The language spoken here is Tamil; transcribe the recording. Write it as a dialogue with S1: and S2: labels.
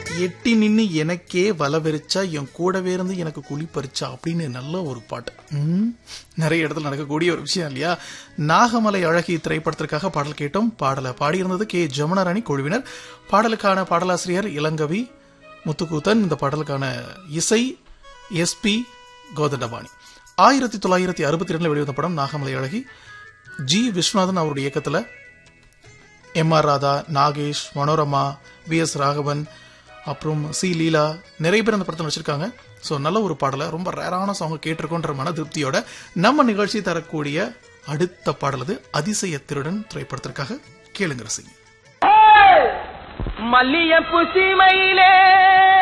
S1: எட்டி நின்னு எனக்கே வல வெறிச்சா என் கூடவே இருந்து எனக்கு குழி பறிச்சா அப்படின்னு நல்ல ஒரு பாட்டு ம், நிறைய இடத்துல நடக்கக்கூடிய ஒரு விஷயம் இல்லையா நாகமலை அழகி திரைப்படத்திற்காக பாடல் கேட்டோம் பாடலை பாடியிருந்தது கே ஜமுனாராணி குழுவினர் பாடலுக்கான பாடலாசிரியர் இளங்கவி முத்துக்கூத்தன் இந்த பாடலுக்கான இசை எஸ்பி கோதண்டபாணி ஆயிரத்தி தொள்ளாயிரத்தி அறுபத்தி ரெண்டுல வெளிவந்த படம் நாகமலை அழகி ஜி விஸ்வநாதன் அவருடைய இயக்கத்துல M R Radha Nagesh Manorama V S Raghavan அப்புறம் சி லீலா நிறைய பேர் அந்த படத்தில் நடிச்சிருக்காங்க ஸோ நல்ல ஒரு பாடலை ரொம்ப ரேரான சாங் கேட்டிருக்கோன்ற மன திருப்தியோட நம்ம நிகழ்ச்சி தரக்கூடிய அடுத்த பாடலது அதிசய திருடன் திரைப்படத்திற்காக கேளுங்க ரசிங்க
S2: மல்லிய புசிமையிலே